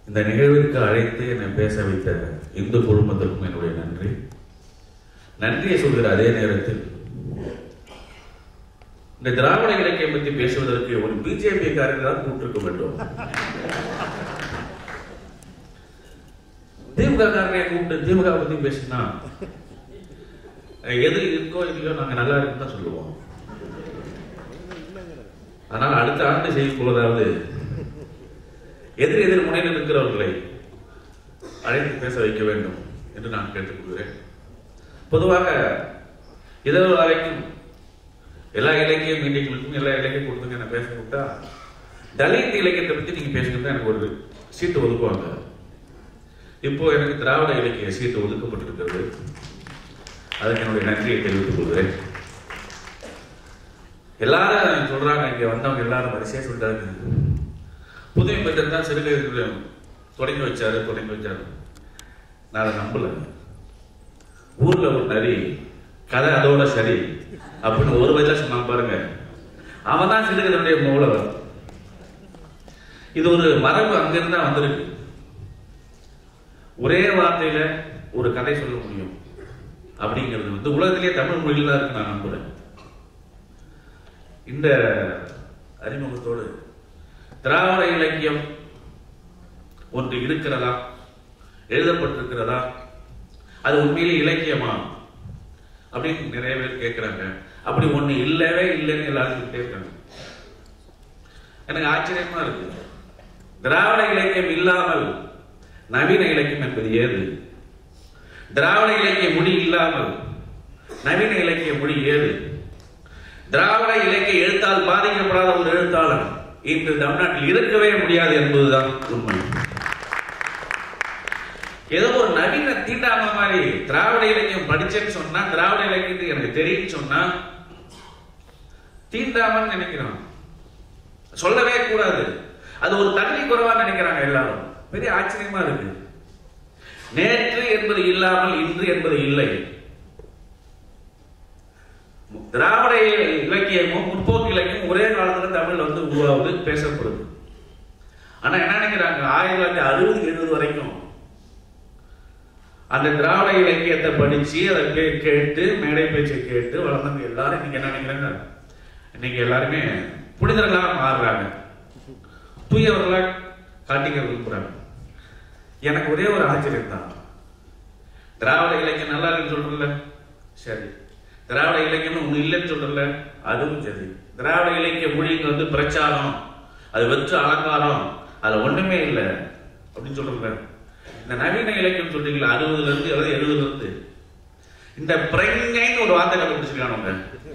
இந்த நிகழ்விற்கு அழைத்து என்னை பேச வைத்த இந்து குழுமத்திற்கும் என்னுடைய நன்றி நன்றியை சொல்கிற அதே நேரத்தில் இந்த திராவிட இலக்கியம் பற்றி பேசுவதற்கு ஒரு பிஜேபி காரர்கள் தான் கூட்டிருக்க வேண்டும் திமுக காரனை கூப்பிட்டு திமுக பத்தி பேசினா எது இருக்கோ இல்லையோ நாங்க நல்லா இருக்குன்னு தான் சொல்லுவோம் ஆனால் அடுத்த ஆண்டு செய்யும் பொழுதாவது எதிர் எதிர் முனையில் இருக்கிறவர்களை அழைத்து பேச வைக்க வேண்டும் என்று நான் கேட்டுக்கொள்கிறேன் பொதுவாக இதோ வரைக்கும் எல்லா இலக்கிய மீட்டிங்களுக்கும் எல்லா இலக்கிய கொடுத்துங்க என்ன பேச விட்டா தலித் இலக்கியத்தை பத்தி நீங்க பேசுகிறது எனக்கு ஒரு சீட்டு ஒதுக்குவாங்க இப்போ எனக்கு திராவிட இலக்கிய சீட்டு ஒதுக்கப்பட்டிருக்கிறது அதுக்கு என்னுடைய நன்றியை தெரிவித்துக் கொள்கிறேன் எல்லாரும் சொல்றாங்க இங்க வந்தவங்க எல்லாரும் வரிசையா சொல்றாங்க புதுமை பெற்றர் தான் சிறுகை தொடங்கி வச்சாரு தொடங்கி வச்சாரு நான் அதை நம்பல ஊர்ல ஒரு நரி கதை அதோட சரி அப்படின்னு ஒரு வயதுல சொன்னான் பாருங்க அவன் தான் சிறுகதையுடைய மூலவர் இது ஒரு மரபு அங்கிருந்து தான் வந்திருக்கு ஒரே வார்த்தையில ஒரு கதை சொல்ல முடியும் அப்படிங்கிறது வந்து உலகத்திலேயே தமிழ் மொழியில் தான் இருக்கு நான் நம்புறேன் இந்த அறிமுகத்தோடு திராவிட இலக்கியம் ஒன்று இருக்கிறதா எழுதப்பட்டிருக்கிறதா அது உண்மையிலே இலக்கியமா அப்படின்னு நிறைய பேர் கேட்கிறாங்க அப்படி ஒண்ணு இல்லவே இல்லைன்னு எல்லாரும் சொல்லிட்டே இருக்காங்க எனக்கு ஆச்சரியமா இருக்கு திராவிட இலக்கியம் இல்லாமல் நவீன இலக்கியம் என்பது ஏது திராவிட இலக்கிய மொழி இல்லாமல் நவீன இலக்கிய மொழி ஏது திராவிட இலக்கிய எழுத்தால் பாதிக்கப்படாத ஒரு எழுத்தாளர் இன்று தமிழ்நாட்டில் இருக்கவே முடியாது என்பதுதான் உண்மை ஏதோ ஒரு நவீன தீண்டாம மாதிரி திராவிட இலக்கியம் படிச்சேன்னு சொன்னா திராவிட இலக்கியத்துக்கு எனக்கு தெரியும் சொன்னா தீண்டாமன்னு நினைக்கிறான் சொல்லவே கூடாது அது ஒரு தகுதி குறைவா நினைக்கிறாங்க எல்லாரும் பெரிய ஆச்சரியமா இருக்கு நேற்று என்பது இல்லாமல் இன்று என்பது இல்லை திராவிட இலக்கியமும் முற்போக்கு இலக்கியமும் ஒரே காலத்துல தமிழ்ல வந்து உருவாகுது பேசப்படுது ஆனா என்ன நினைக்கிறாங்க ஆயிரத்தி தொள்ளாயிரத்தி அறுபது எழுபது வரைக்கும் அந்த திராவிட இலக்கியத்தை படிச்சு அதை கே- கேட்டு மேடை பேச்சை கேட்டு வளர்ந்தவங்க எல்லாரும் இன்னைக்கு என்ன நினைக்கிறாங்க இன்னைக்கு எல்லாருமே புனிதர்களா மாறுறாங்க தூயவர்களா காட்டிக்க விரும்புறாங்க எனக்கு ஒரே ஒரு ஆச்சரியம் தான் திராவிட இலக்கியம் நல்லா இருக்குன்னு சொல்றல சரி திராவிட இலக்கியம் ஒண்ணு இல்லைன்னு சொல்றல அதுவும் சரி திராவிட இலக்கிய மொழிக்கு வந்து பிரச்சாரம் அது வெற்று அலங்காரம் அது ஒண்ணுமே இல்லை அப்படின்னு சொல்றல இந்த நவீன இலக்கியம் சொல்றீங்களா அறுபதுல இருந்து அதாவது எழுபதுல இருந்து இந்த பிரங்கைன்னு ஒரு வார்த்தை கண்டுபிடிச்சிருக்கானுங்க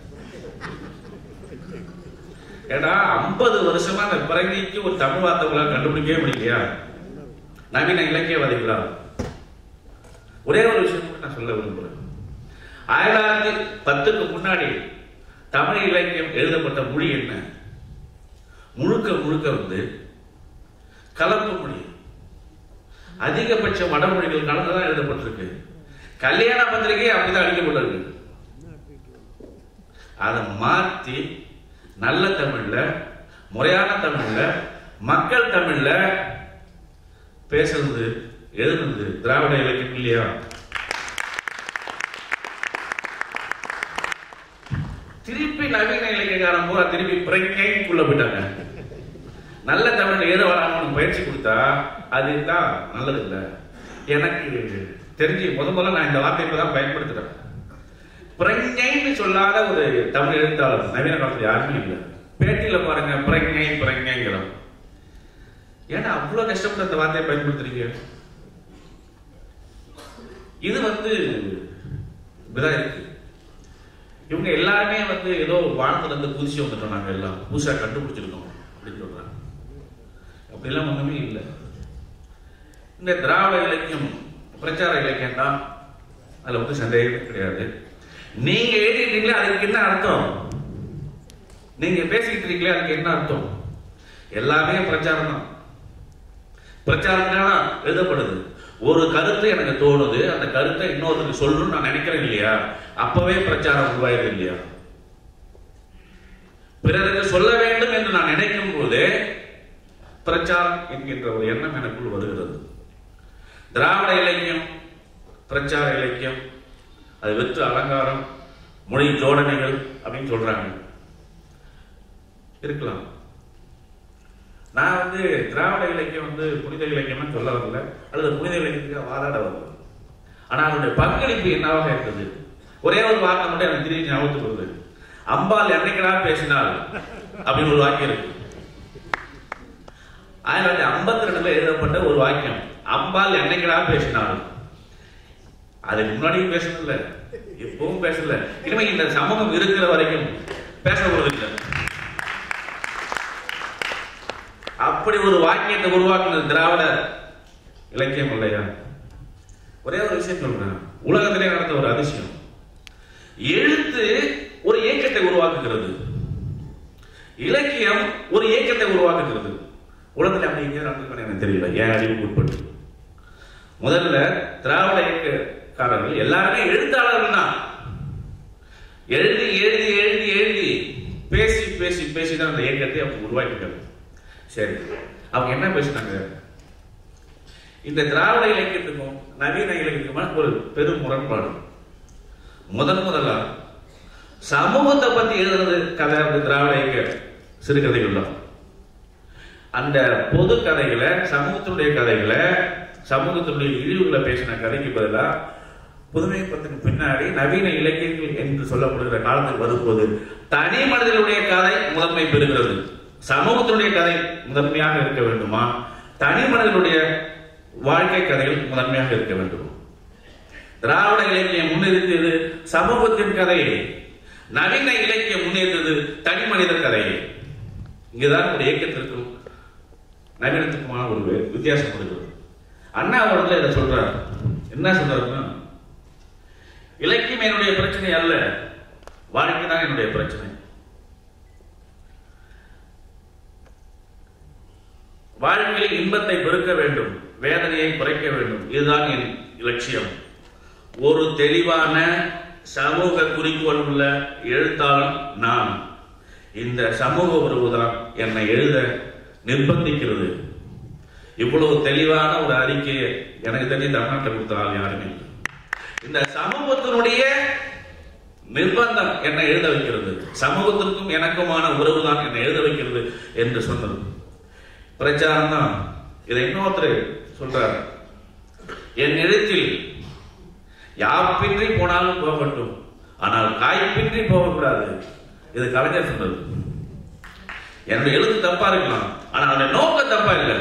ஏடா ஐம்பது வருஷமா அந்த பிரங்கைக்கு ஒரு தமிழ் வார்த்தைகளை கண்டுபிடிக்கவே முடியலையா நவீன இலக்கியவாதிகளா ஒரே ஒரு விஷயம் மட்டும் நான் சொல்ல விரும்புறேன் ஆயிரத்தி பத்துக்கு முன்னாடி தமிழ் இலக்கியம் எழுதப்பட்ட மொழி என்ன முழுக்க முழுக்க வந்து கலப்பு மொழி அதிகபட்ச வடமொழிகள் கலந்துதான் எழுதப்பட்டிருக்கு கல்யாண பத்திரிகை அப்படிதான் அடிக்கப்பட்டிருக்கு அதை மாத்தி நல்ல தமிழ்ல முறையான தமிழ்ல மக்கள் தமிழ்ல பேசுறது எழுதுனது திராவிட இலக்கியம் இல்லையா திருப்பி நவீன இலக்கியக்காரன் பூரா திருப்பி பிரங்கைக்குள்ள போயிட்டாங்க நல்ல தமிழ்ல ஏதோ வராமனு பயிற்சி கொடுத்தா அதுதான் நல்லது இல்ல எனக்கு தெரிஞ்சு முத முதல்ல நான் இந்த வார்த்தையை இப்பதான் பயன்படுத்துறேன் பிரங்கைன்னு சொல்லாத ஒரு தமிழ் எழுத்தாளர் நவீன காலத்துல யாருமே இல்லை பேட்டியில பாருங்க பிரங்கை பிரங்கைங்கிறோம் ஏன்னா அவ்வளவு கஷ்டப்பட்டு அந்த வார்த்தையை பயன்படுத்துறீங்க இது வந்து இப்படிதான் இருக்கு இவங்க எல்லாருமே வந்து ஏதோ வானத்துல இருந்து குதிச்சு வந்துட்டோம் நாங்க எல்லாம் புதுசா கண்டுபிடிச்சிருக்கோம் அப்படின்னு சொல்றாங்க அப்படிலாம் ஒண்ணுமே இல்லை இந்த திராவிட இலக்கியம் பிரச்சார இலக்கியம் தான் அதுல வந்து சந்தேகமே கிடையாது நீங்க எழுதிட்டீங்களே அதுக்கு என்ன அர்த்தம் நீங்க பேசிக்கிட்டு இருக்கீங்களே அதுக்கு என்ன அர்த்தம் எல்லாமே பிரச்சாரம் தான் பிரச்சாரம்னா எழுதப்படுது ஒரு கருத்து எனக்கு தோணுது அந்த கருத்தை இன்னொருத்தருக்கு சொல்லணும்னு நான் நினைக்கிறேன் இல்லையா அப்பவே பிரச்சாரம் உருவாயிருது இல்லையா பிறருக்கு சொல்ல வேண்டும் என்று நான் நினைக்கும் போது பிரச்சாரம் என்கின்ற ஒரு எண்ணம் எனக்குள் வருகிறது திராவிட இலக்கியம் பிரச்சார இலக்கியம் அது வெற்று அலங்காரம் மொழி ஜோடனைகள் அப்படின்னு சொல்றாங்க இருக்கலாம் நான் வந்து திராவிட இலக்கியம் வந்து புனித இலக்கியம்னு சொல்ல வரல அல்லது புனித இலக்கியத்துக்கு வாதாட வரல ஆனா அதனுடைய பங்களிப்பு என்னவாக இருக்குது ஒரே ஒரு வார்த்தை மட்டும் எனக்கு திடீர்னு ஞாபகத்துக்கு வருது அம்பாள் என்னைக்கடா பேசினாள் அப்படின்னு ஒரு வாக்கியம் இருக்கு ஆயிரத்தி தொள்ளாயிரத்தி ஐம்பத்தி ரெண்டுல எழுதப்பட்ட ஒரு வாக்கியம் அம்பாள் என்னைக்கடா பேசினாள் அதுக்கு முன்னாடியும் பேசல எப்பவும் பேசல இனிமே இந்த சமூகம் இருக்கிற வரைக்கும் பேச போறதில்லை அப்படி ஒரு வாக்கியத்தை உருவாக்குனது திராவிட இலக்கியம் இல்லையா ஒரே ஒரு விஷயம் சொல்றேன் உலகத்திலே நடந்த ஒரு அதிசயம் எழுத்து ஒரு இயக்கத்தை உருவாக்குகிறது இலக்கியம் ஒரு இயக்கத்தை உருவாக்குகிறது உலகத்தில் அப்படி எங்கேயும் நடந்திருக்கான்னு எனக்கு தெரியல ஏன் அறிவுக்கு உட்பட்டு முதல்ல திராவிட இயக்கக்காரர்கள் எல்லாருமே எழுத்தாளர்கள் தான் எழுதி எழுதி எழுதி எழுதி பேசி பேசி பேசி தான் அந்த இயக்கத்தை அவங்க உருவாக்கிட்டாங்க சரி அவங்க என்ன பேசினாங்க இந்த திராவிட இலக்கியத்துக்கும் நவீன இலக்கியத்துக்குமான ஒரு பெரும் முரண்பாடு முதன் முதலா சமூகத்தை பத்தி எழுதுறது கதை வந்து திராவிட இயக்க சிறுகதைகள் தான் அந்த பொது கதைகளை சமூகத்தினுடைய கதைகளை சமூகத்தினுடைய இழிவுகளை பேசின கதைக்கு பதிலா புதுமை பத்தின் பின்னாடி நவீன இலக்கியங்கள் என்று சொல்லப்படுகிற காலத்தில் வரும்போது தனி மனிதனுடைய கதை முதன்மை பெறுகிறது சமூகத்தினுடைய கதை முதன்மையாக இருக்க வேண்டுமா தனி மனிதனுடைய வாழ்க்கை கதைகள் முதன்மையாக இருக்க வேண்டும் திராவிட இலக்கியம் முன்னிறுத்தியது சமூகத்தின் கதையை நவீன இலக்கியம் முன்னேற்றது தனி மனித கதையை இங்குதான் ஒரு இயக்கத்திற்கும் நவீனத்துக்குமான ஒரு வே- வித்தியாசம் இருக்கிறது அண்ணா அவர்கள் இதை சொல்றார் என்ன சொல்றாருன்னா இலக்கியம் என்னுடைய பிரச்சனை அல்ல வாழ்க்கை தான் என்னுடைய பிரச்சனை வாழ்க்கையில் இன்பத்தை பெருக்க வேண்டும் வேதனையை குறைக்க வேண்டும் இதுதான் என் லட்சியம் ஒரு தெளிவான சமூக குறிக்கோள் உள்ள எழுத்தாளன் நான் இந்த சமூக உறவுதான் என்னை எழுத நிர்பந்திக்கிறது இவ்வளவு தெளிவான ஒரு அறிக்கையை எனக்கு தெரிஞ்ச தமிழ்நாட்டில் கொடுத்த ஆள் யாருமே இல்லை இந்த சமூகத்தினுடைய நிர்பந்தம் என்னை எழுத வைக்கிறது சமூகத்திற்கும் எனக்குமான உறவுதான் என்னை எழுத வைக்கிறது என்று சொன்னது பிரச்சாரம் தான் இதை இன்னொருத்தர் சொல்றார் என் எழுத்தில் யாப்பின்றி போனாலும் போகட்டும் ஆனால் காய்ப்பின்றி போகக்கூடாது இது கலைஞர் சொன்னது என்னுடைய எழுத்து தப்பா இருக்கலாம் ஆனா அதனுடைய நோக்கம் தப்பா இல்லை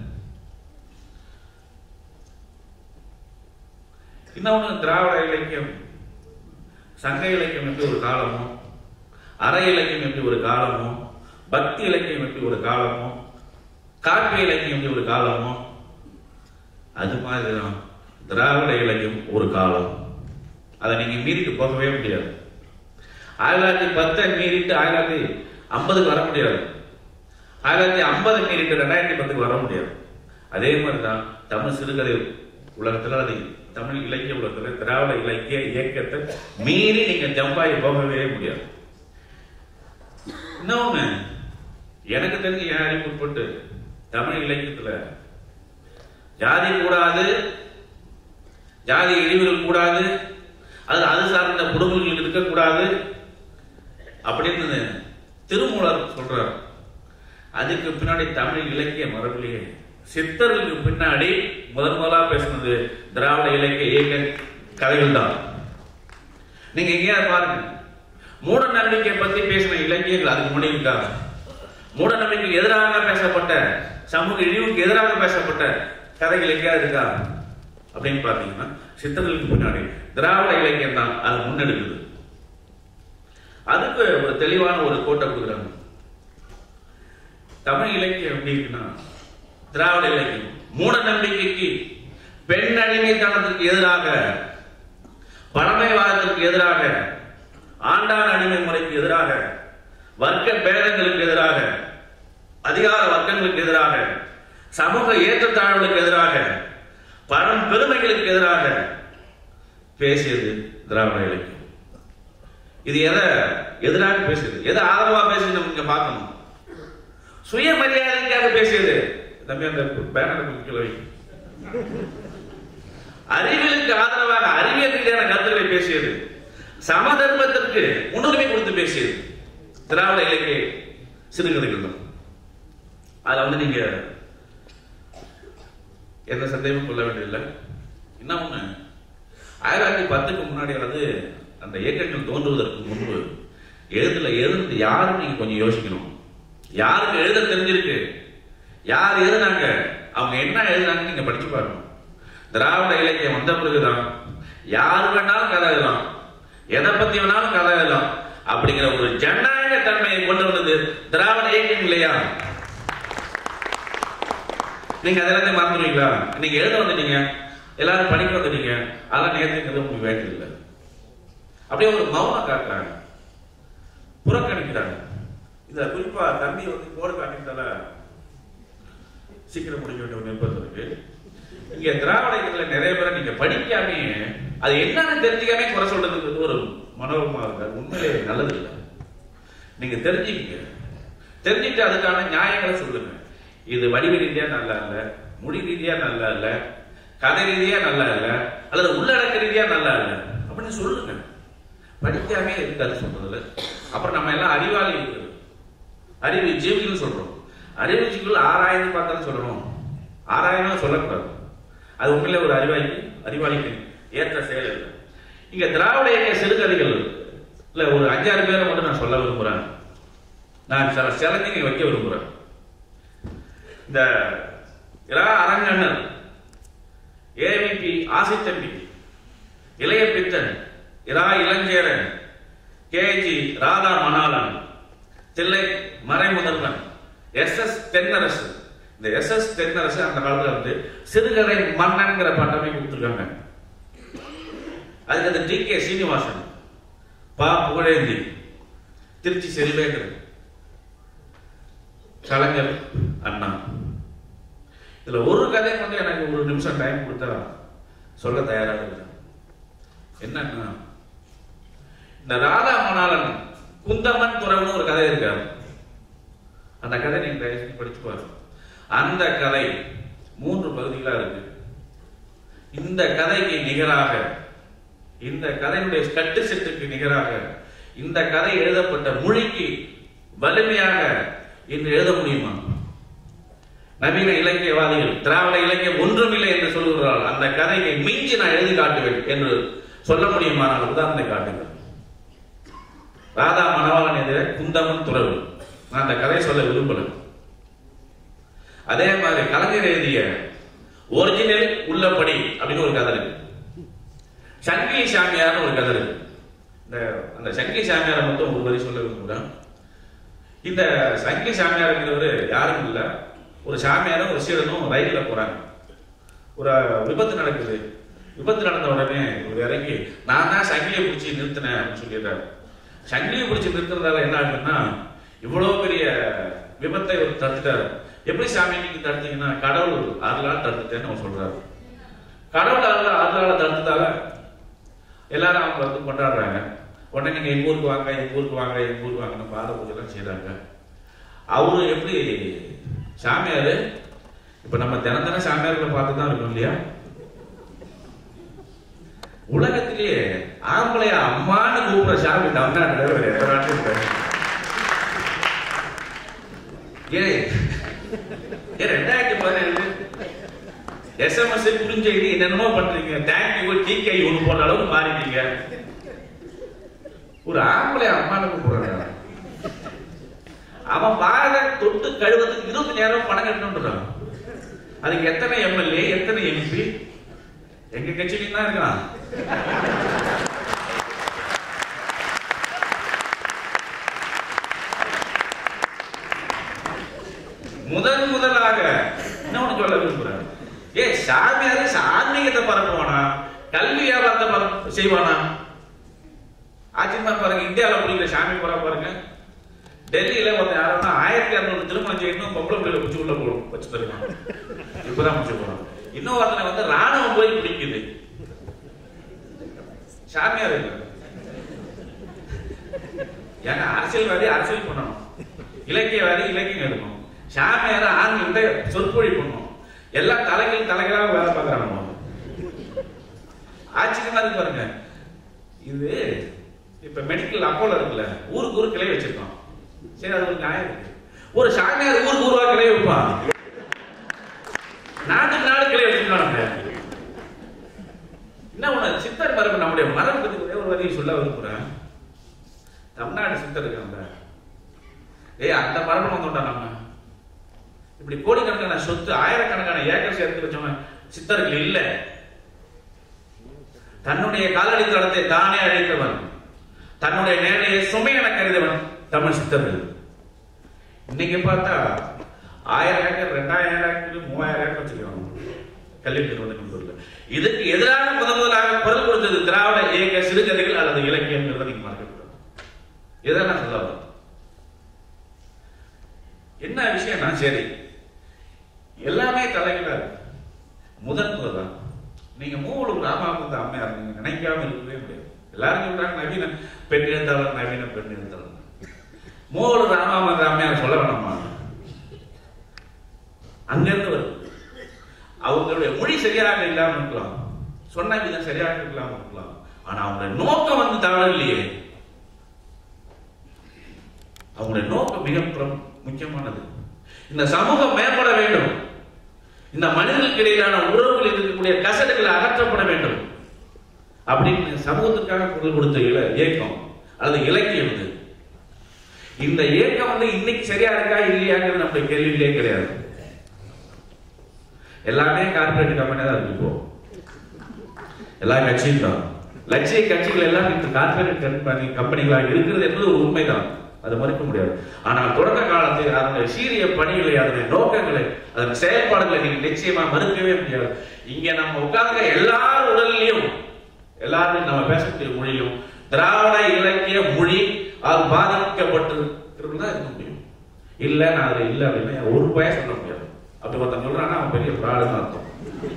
இன்னொன்று திராவிட இலக்கியம் சங்க இலக்கியம் எப்படி ஒரு காலமோ அற இலக்கியம் எப்படி ஒரு காலமோ பக்தி இலக்கியம் எப்படி ஒரு காலமோ காப்பிய இலக்கியம் எப்படி ஒரு காலமோ அது மாதிரிதான் திராவிட இலக்கியம் ஒரு காலம் அதை நீங்க மீறிட்டு போகவே முடியாது ஆயிரத்தி தொள்ளாயிரத்தி பத்தை மீறிட்டு ஆயிரத்தி தொள்ளாயிரத்தி ஐம்பதுக்கு வர முடியாது ஆயிரத்தி தொள்ளாயிரத்தி ஐம்பது மீறிட்டு ரெண்டாயிரத்தி பத்துக்கு வர முடியாது அதே மாதிரி தான் தமிழ் சிறுகதை உலகத்தில் அது தமிழ் இலக்கிய உலகத்தில் திராவிட இலக்கிய இயக்கத்தை மீறி நீங்க ஜம்பாய் போகவே முடியாது இன்னொன்னு எனக்கு தெரிஞ்சு என் அறிவு உட்பட்டு தமிழ் இலக்கியத்துல ஜாதி கூடாது ஜாதி இழிவுகள் கூடாது அது அது சார்ந்த குடும்பங்கள் இருக்கக்கூடாது அப்படின்னு திருமூலர் சொல்றார் அதுக்கு பின்னாடி தமிழ் இலக்கிய மரபிலேயே சித்தர்களுக்கு பின்னாடி முதன் முதலா பேசுனது திராவிட இலக்கிய இயக்க கதைகள் தான் நீங்க எங்கேயாவது பாருங்க மூட நம்பிக்கை பத்தி பேசின இலக்கியங்கள் அதுக்கு முன்னாடி இருக்கா மூட நம்பிக்கைக்கு எதிராக பேசப்பட்ட சமூக இழிவுக்கு எதிராக பேசப்பட்ட கதைகள் எங்கேயாவது இருக்கா அப்படின்னு பாத்தீங்கன்னா சித்தர்களுக்கு பின்னாடி திராவிட இலக்கியம் தான் அது முன்னெடுக்குது அதுக்கு ஒரு தெளிவான ஒரு கோட்டை கொடுக்குறாங்க தமிழ் இலக்கியம் எப்படி இருக்குன்னா திராவிட இலக்கியம் மூட நம்பிக்கைக்கு பெண் அடிமைத்தனத்திற்கு எதிராக பழமைவாதத்திற்கு எதிராக ஆண்டான் அடிமை முறைக்கு எதிராக வர்க்க பேதங்களுக்கு எதிராக அதிகார வர்க்கங்களுக்கு எதிராக சமூக ஏற்றத்தாழ்வுகளுக்கு எதிராக பழம் பெருமைகளுக்கு எதிராக பேசியது திராவிட இலக்கியம் இது எதை எதிராக பேசுது எதை ஆதரவா பேசுது நம்ம இங்க பார்க்கணும் சுயமரியாதைக்காக பேசியது தம்பி அந்த பேனர் கீழே வை. அறிவியலுக்கு ஆதரவாக அறிவியல் ரீதியான கருத்துக்களை பேசியது சமதர்மத்திற்கு முன்னுரிமை கொடுத்து பேசியது திராவிட இலக்கிய சிறுகதைகள் தான் அதுல வந்து நீங்க எந்த சந்தேகமும் கொள்ள வேண்டியதில்லை என்ன ஒண்ணு ஆயிரத்தி தொள்ளாயிரத்தி பத்துக்கு முன்னாடி வந்து அந்த இயக்கங்கள் தோன்றுவதற்கு முன்பு எழுத்துல எழுந்து யாரும் நீங்க கொஞ்சம் யோசிக்கணும் யாருக்கு எழுத தெரிஞ்சிருக்கு யார் எழுதுனாங்க அவங்க என்ன எழுதுனாங்க நீங்க படிச்சு பாருங்க திராவிட இலக்கியம் வந்த பிறகுதான் யார் வேணாலும் கதை எழுதலாம் எதை பத்தி வேணாலும் கதை எழுதலாம் அப்படிங்கிற ஒரு ஜனநாயக தன்மையை கொண்டு வந்தது திராவிட இயக்கம் இல்லையா நீங்க அதெல்லாம் மறந்துடுவீங்களா நீங்க எழுத வந்துட்டீங்க எல்லாரும் படிக்க வந்துட்டீங்க அதெல்லாம் நேரத்துக்கு உங்களுக்கு வேண்டியதில்லை அப்படியே ஒரு மௌனம் காட்டுறாங்க புறக்கணிக்கிறாங்க இந்த குறிப்பா தம்பி வந்து கோடு காட்டினால சீக்கிரம் முடிக்க வேண்டிய ஒரு நிர்பந்தம் இருக்கு இங்க திராவிட இயக்கத்துல நிறைய பேரை நீங்க படிக்காமே அது என்னன்னு தெரிஞ்சுக்காமே குறை சொல்றதுக்கு ஒரு மனோரமா இருக்கு அது உண்மையிலே நல்லது இல்லை நீங்க தெரிஞ்சுக்கங்க தெரிஞ்சுட்டு அதுக்கான நியாயங்களை சொல்லுங்க இது வடிவ ரீதியா நல்லா இல்ல மொழி ரீதியா நல்லா இல்ல கதை ரீதியா நல்லா இல்ல அல்லது உள்ளடக்க ரீதியா நல்லா இல்ல அப்படின்னு சொல்லுங்க படிக்காமே இருக்காது சொல்றதுல அப்புறம் நம்ம எல்லாம் அறிவாளி இருக்குது அறிவு ஜீவிகள் சொல்றோம் அறிவு ஜீவிகள் ஆராய்ந்து பார்த்தாலும் சொல்லணும் ஆராயணும் சொல்லக்கூடாது அது உண்மையிலே ஒரு அறிவாளிக்கு அறிவாளிக்கு ஏற்ற செயல் இல்லை இங்க திராவிட இயக்க சிறுகதைகள் இல்ல ஒரு அஞ்சாறு பேரை மட்டும் நான் சொல்ல விரும்புறேன் நான் சில சிலந்தைங்க வைக்க விரும்புறேன் இந்த இரா அரங்கண்ணர் AVP Asaithambi Ilaiya Pithan Ira Ilancheran KG Radha Manalan Thillai Maraimudhalvan S S Thennarasu இந்த எஸ் எஸ் தென்னரசு அந்த காலத்துல வந்து சிறுகதை மன்னன்கிற பட்டமே கொடுத்துருக்காங்க அதுக்கு அந்த டி கே சீனிவாசன் பா புகழேந்தி திருச்சி செல்வேந்தர் கலைஞர் அண்ணா இதுல ஒரு கதை மட்டும் எனக்கு ஒரு நிமிஷம் டைம் கொடுத்தா சொல்ல தயாராக இருக்கேன் என்னன்னா இந்த ராதா மணாலன் குந்தமன் துறவுன்னு ஒரு கதை இருக்காரு அந்த கதை நீங்க தயவு செஞ்சு படிச்சு பாருங்க அந்த கதை மூன்று பகுதிகளா இருக்கு இந்த கதைக்கு நிகராக இந்த கதையினுடைய கட்டு செட்டுக்கு நிகராக இந்த கதை எழுதப்பட்ட மொழிக்கு வலிமையாக இன்று எழுத முடியுமா நவீன இலக்கியவாதிகள் திராவிட இலக்கியம் ஒன்றுமில்லை என்று சொல்கிறார்கள் அந்த கதையை மிஞ்சி நான் எழுதி காட்டுவேன் என்று சொல்ல முடியுமா நான் உதாரணத்தை காட்டுங்கள் ராதா மணவாளன் எதிர குந்தமன் துறவு நான் அந்த கதையை சொல்ல விரும்பல அதே மாதிரி கலைஞர் எழுதிய ஒரிஜினல் உள்ளபடி அப்படின்னு ஒரு கதை இருக்கு சங்கிலி சாமியார்னு ஒரு கதை இருக்கு இந்த அந்த சங்கிலி சாமியாரை மட்டும் ஒரு வரி சொல்ல விரும்புகிறேன் இந்த சங்கிலி சாமியாருங்கிறவர் யாரும் இல்ல ஒரு சாமியாரும் ஒரு சீடனும் ரயில்ல போறாங்க ஒரு விபத்து நடக்குது விபத்து நடந்த உடனே ஒரு இறங்கி நான் தான் சங்கிலியை பிடிச்சி நிறுத்தினேன் அப்படின்னு சொல்லிடுறாரு சங்கிலியை பிடிச்சி நிறுத்துறதால என்ன ஆகுதுன்னா இவ்வளவு பெரிய விபத்தை ஒரு தடுத்துட்டாரு எப்படி சாமி நீங்க தடுத்தீங்கன்னா கடவுள் அருளால் தடுத்துட்டேன்னு அவர் சொல்றாரு கடவுள் அருளால் அருளால தடுத்ததால எல்லாரும் அவங்க வந்து கொண்டாடுறாங்க உடனே நீங்க எங்க ஊருக்கு வாங்க எங்க ஊருக்கு வாங்க எங்க ஊருக்கு வாங்கன்னு பாத பூஜை எல்லாம் செய்யறாங்க அவரு எப்படி சாமியாரு இப்ப நம்ம தினம் தினம் சாமியார்களை பார்த்து தான் இருக்கோம் இல்லையா உலகத்திலேயே ஆம்பளைய அம்மான்னு கூப்பிடுற சாமி தமிழ்நாட்டில் வேற எந்த நாட்டிலும் கிடையாது. ஏன் ஏன் ரெண்டாயிரத்தி பதினேழு எஸ்எம்எஸ் குறுஞ்செய்தி என்னென்னமோ பண்றீங்க தேங்க்யூ டிகே ஒன்று போடுற அளவுக்கு மாறிட்டீங்க ஒரு ஆம்பளை அம்மானு கூப்பிடுறாங்க அவன் பாத தொட்டு கழுவத்துக்கு இருபத்தி நேரம் பணம் கட்டணுன்றான் அதுக்கு எத்தனை எம்எல்ஏ எத்தனை எம்பி எங்க கட்சியிலும் தான் இருக்கான் முதன் முதலாக இன்னொன்னு சொல்ல விரும்புறேன் ஏ சாமியாரு ஆன்மீகத்தை பரப்புவானா கல்வி வியாபாரத்தை பரப்பு செய்வானா ஆச்சரியமா பாருங்க இந்தியாவில் பிடிக்கிற சாமி போறா பாருங்க டெல்லியில ஒருத்தன் யாருன்னா ஆயிரத்தி இரநூறு திருமணம் செய்யணும் பொம்பளை பிள்ளைல பிடிச்சி உள்ள போடும் வச்சு தருவான் இப்பதான் முடிச்சு போறோம் இன்னும் ஒருத்தனை வந்து ராணுவம் போய் பிடிக்குது சாமியார் இல்லை ஏன்னா அரசியல்வாதி அரசியல் பண்ணணும் இலக்கியவாதி இலக்கியம் எடுக்கணும் சாமியார ஆர்மி விட சொற்பொழி பண்ணும் எல்லாம் தலைகள் தலைகளாக வேலை பார்க்குறாங்க ஆச்சரியமா இருக்கு பாருங்க இது இப்ப மெடிக்கல் அப்போல இருக்குல்ல ஊருக்கு ஊர் கிளை வச்சிருக்கோம் சரி அது ஒரு நியாயம் இருக்கு ஒரு சாமியார் ஊருக்கு ஊருவா கிளை வைப்பான் நாட்டுக்கு நாடு கிளை வச்சிருக்காங்க என்ன ஒண்ணு சித்தர் மரபு நம்முடைய மரபு பத்தி ஒரே ஒரு வரியை சொல்ல விரும்புறேன் தமிழ்நாடு சித்தர் இருக்காங்க ஏய் அந்த மரபு வந்தோம்டா நம்ம இப்படி கோடிக்கணக்கான சொத்து ஆயிரக்கணக்கான ஏக்கர் சேர்த்து வச்சவங்க சித்தர்கள் இல்ல தன்னுடைய காலடி தளத்தை தானே அழைத்தவன் தன்னுடைய நேரையை சுமையென கருதவன் தமிழ் சித்தர்கள் இன்னைக்கு பார்த்தா ஆயிரம் ஏக்கர் ரெண்டாயிரம் ஏக்கர் மூவாயிரம் ஏக்கர் வச்சிருக்காங்க கல்வி நிறுவனங்கள் இதுக்கு எதிராக முதன் முதலாக குரல் கொடுத்தது திராவிட இயக்க சிறுகதைகள் அல்லது இலக்கியம் நீங்க மறக்கக்கூடாது இதான் நான் சொல்ல வரேன் என்ன விஷயம்னா சரி எல்லாமே தலைகளாக இருக்கு முதன் முதலாம் நீங்க மூணு ராமானந்த அம்மையார் நீங்க நினைக்காம இருக்கவே முடியாது எல்லாரும் சொல்றாங்க நவீன பெண் எழுத்தாளர் நவீன பெண் எழுத்தாளர் மூணு ராமானந்த அம்மையார் சொல்ல வேணாமா அங்கிருந்து வருது அவங்களுடைய மொழி சரியாக இல்லாம இருக்கலாம் சொன்ன விதம் சரியாக இல்லாம இருக்கலாம் ஆனா அவங்களுடைய நோக்கம் வந்து தவறு இல்லையே அவங்களுடைய நோக்கம் மிக பிரம்- முக்கியமானது இந்த சமூகம் மேம்பட வேண்டும் இந்த மனிதர்களுக்கு இடையிலான உறவுகளில் இருக்கக்கூடிய கசடுகள் அகற்றப்பட வேண்டும் அப்படின்னு சமூகத்துக்காக குரல் கொடுத்த இல இயக்கம் அல்லது இலக்கியம் இது இந்த இயக்கம் வந்து இன்னைக்கு சரியா இருக்கா இல்லையாங்கிறது நம்முடைய கேள்வியிலே கிடையாது எல்லாமே கார்பரேட் கம்பெனி தான் இருக்கு இப்போ எல்லா கட்சியும் தான் லட்சிய கட்சிகள் எல்லாம் இந்த கார்பரேட் கம்பெனி கம்பெனிகளாக இருக்கிறது என்பது ஒரு உண்மைதான் அதை மறுக்க முடியாது ஆனால் தொடக்க காலத்தில் அதனுடைய சீரிய பணிகளை அதனுடைய நோக்கங்களை அதன் செயல்பாடுகளை நீங்க நிச்சயமா மறுக்கவே முடியாது இங்க நம்ம உட்கார்ந்த எல்லார் உடல்லையும் எல்லாரும் நம்ம பேசக்கூடிய மொழியும் திராவிட இலக்கிய மொழி அது பாதிக்கப்பட்டிருக்கிறது தான் இருக்க முடியும் இல்ல நான் அதுல இல்ல அப்படின்னு ஒரு பய சொல்ல முடியாது அப்படி ஒருத்தன் சொல்றான்னா அவன் பெரிய பிராடுன்னு அர்த்தம்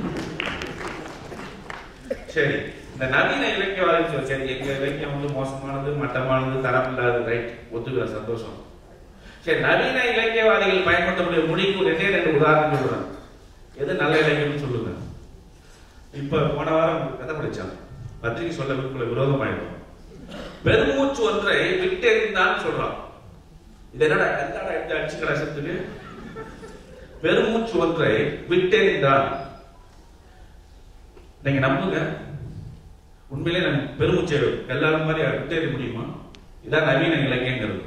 சரி இந்த நவீன இலக்கியவாதி சொல் சரி எங்க இலக்கியம் வந்து மோசமானது மட்டமானது தரம் இல்லாதது ரைட் ஒத்துக்கிற சந்தோஷம் சரி நவீன இலக்கியவாதிகள் பயன்படுத்தக்கூடிய மொழிக்கு ரெண்டே ரெண்டு உதாரணம் சொல்றேன் எது நல்ல இலக்கியம்னு சொல்லுங்க இப்ப போன வாரம் கதை படிச்சான் பத்திரிகை சொல்ல விருப்பல விரோதமாயிடும் பெருமூச்சு ஒன்றை விட்டெறிந்தான் சொல்றான் இது என்னடா கந்தாடா எடுத்து அடிச்சு கலசத்துக்கு பெருமூச்சு ஒன்றை விட்டெறிந்தான் நீங்க நம்புங்க உண்மையிலே நான் பெருமூச்சை எல்லாரும் மாதிரி விட்டெறிய முடியுமா இதான் நவீன இலக்கியங்கிறது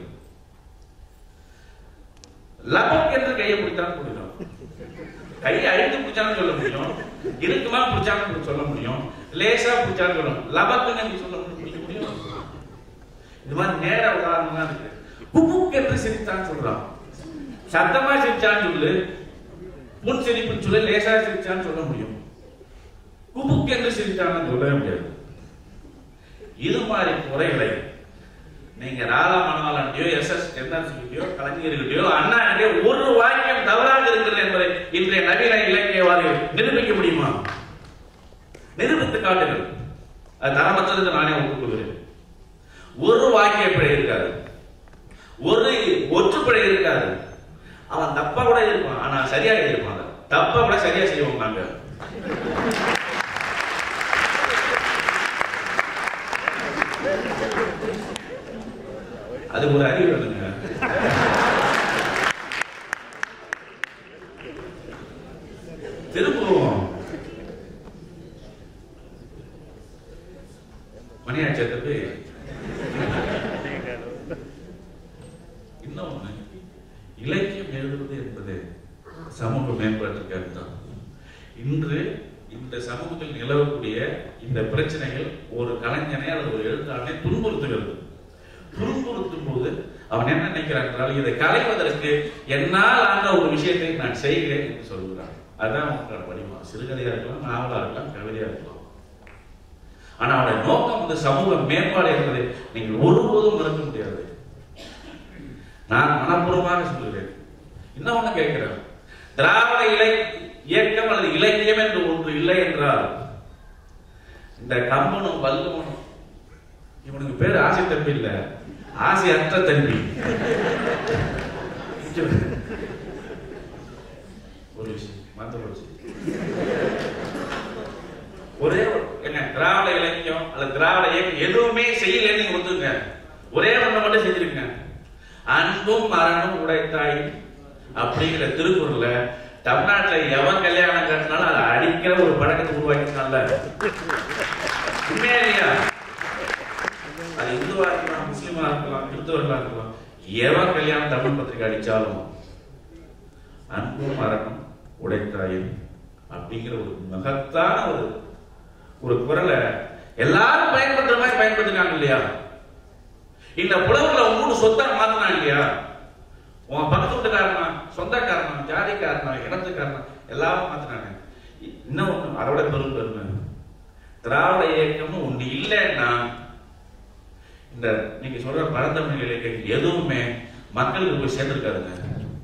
லபக் என்று கையை பிடித்தான் பிடிக்கும் கையை அழுத்து பிடிச்சாலும் சொல்ல முடியும் இருக்குமா பிடிச்சாலும் சொல்ல முடியும் லேசா பிடிச்சாலும் சொல்லணும் லபக்குன்னு எப்படி சொல்ல முடியும் முடியும் இது மாதிரி நேர உதாரணம்லாம் இருக்கு குபுக் என்று சிரித்தான் சொல்றான் சத்தமா சிரிச்சான்னு சொல்லு புன் சிரிப்புன்னு சொல்லி லேசா சிரிச்சான்னு சொல்ல முடியும் குபுக் என்று சிரிச்சான்னு சொல்லவே முடியாது இது மாதிரி குறைகளை நீங்க ராதா மனோகரன்டையோ எஸ் எஸ் தென்னாசிரியோ கலைஞர்கிட்டயோ அண்ணா ஒரு வாக்கியம் தவறாக இருக்கிறது என்பதை இன்றைய நவீன இலக்கியவாதிகள் நிரூபிக்க முடியுமா நிரூபித்து காட்டுங்கள் அது தரமற்றது நானே ஒப்புக்கொள்கிறேன் ஒரு வாக்கிய பிழை இருக்காது ஒரு ஒற்றுப்பிழை இருக்காது அவன் தப்பா கூட இருப்பான் ஆனா சரியா இருப்பான் தப்பா கூட சரியா செய்வோம் நாங்க அது ஒரு அறிவு வேணுங்க திரும்புவோம் மணியாச்சத்துக்கு இன்னொன்னு இலக்கியம் எழுதுவது என்பது சமூக மேம்பாட்டுக்காக தான் இன்று இந்த சமூகத்தில் நிலவக்கூடிய இந்த பிரச்சனைகள் ஒரு கலைஞனை அல்லது ஒரு எழுத்தாளனை துன்புறுத்துகிறது துன்புறுத்தும் போது அவன் என்ன நினைக்கிறான் என்றால் இதை கலைவதற்கு என்னால் ஆன ஒரு விஷயத்தை நான் செய்கிறேன் என்று சொல்கிறான் அதுதான் அவங்களோட வடிவம் சிறுகதையா இருக்கலாம் நாவலா இருக்கலாம் கவிதையா இருக்கலாம் ஆனா அவனுடைய நோக்கம் வந்து சமூக மேம்பாடு என்பதை நீங்கள் ஒருபோதும் மறக்க முடியாது நான் மனப்பூர்வமாக சொல்கிறேன் இன்னும் ஒண்ணு கேட்கிறேன் திராவிட இலை இயக்கம் அல்லது இலக்கியம் என்று ஒன்று இல்லை என்றால் இந்த கம்பனும் வல்லுவனும் இவனுக்கு பேர் ஆசை தம்பி இல்ல ஆசை அற்ற தம்பி ஒரு விஷயம் மறந்து போச்சு ஒரே ஒரு- என்ன திராவிட இலக்கியம் அல்லது திராவிட இயக்கம் எதுவுமே செய்யலன்னு நீங்க ஒத்துங்க ஒரே ஒண்ணு மட்டும் செஞ்சிருக்கீங்க அன்பும் மரணம் உடைத்தாய் அப்படிங்கிற திருக்குறள்ல தமிழ்நாட்டுல எவன் கல்யாணம் கட்டினாலும் அதை அடிக்கிற ஒரு பழக்கத்தை உருவாக்கினால உண்மையா இல்லையா அது இந்துவா இருக்கலாம் முஸ்லிமா இருக்கலாம் கிறிஸ்தவர்களா இருக்கலாம் எவன் கல்யாணம் தமிழ் பத்திரிகை அடிச்சாலும் அன்பும் மரணம் உடைத்தாயும் அப்படிங்கிற ஒரு மகத்தான ஒரு ஒரு குரலை எல்லாரும் பயன்படுத்துற மாதிரி பயன்படுத்தினாங்க இல்லையா இந்த புலவர்ல மூணு சொத்தா மாத்தினாங்க இல்லையா உன் பக்கத்து வீட்டுக்காரனா சொந்தக்காரனா ஜாதிக்காரனா இனத்துக்காரனா எல்லாரும் மாத்தினாங்க இன்னும் ஒண்ணு அதோட பெரும் பெருமை திராவிட இயக்கம்னு ஒண்ணு இல்லைன்னா இந்த நீங்க சொல்ற பரந்தமிழ் இலக்கியம் எதுவுமே மக்களுக்கு போய் சேர்ந்திருக்காதுங்க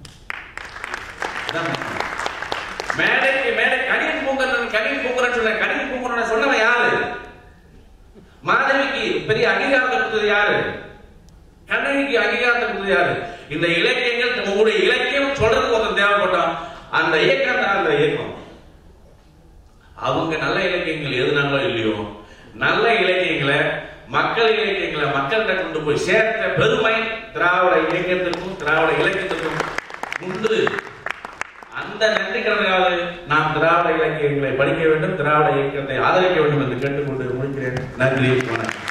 இதான் உண்மை. மேடைக்கு மேடை கணினி பூங்கரன் கணினி பூங்கரன் சொல்ற கணினி பூங்கரன் சொன்னவன் யாரு மாதவிக்கு பெரிய அங்கீகாரத்தை கொடுத்தது யாரு கண்ணகிக்கு அங்கீகாரத்தை கொடுத்தது யாரு இந்த இலக்கியங்கள் உங்களுடைய இலக்கியம் சொல்றதுக்கு ஒருத்தன் தேவைப்பட்டான் அந்த இயக்கம் தான் அந்த இயக்கம் அவங்க நல்ல இலக்கியங்கள் எழுதினாங்களோ இல்லையோ நல்ல இலக்கியங்களை மக்கள் இலக்கியங்களை மக்கள்கிட்ட கொண்டு போய் சேர்த்த பெருமை திராவிட இலக்கியத்திற்கும் திராவிட இலக்கியத்திற்கும் உண்டு அந்த நன்றிக்கடனாவது நாம் திராவிட இலக்கியங்களை படிக்க வேண்டும் திராவிட இயக்கத்தை ஆதரிக்க வேண்டும் என்று கேட்டுக்கொண்டு முடிக்கிறேன் நன்றி வணக்கம்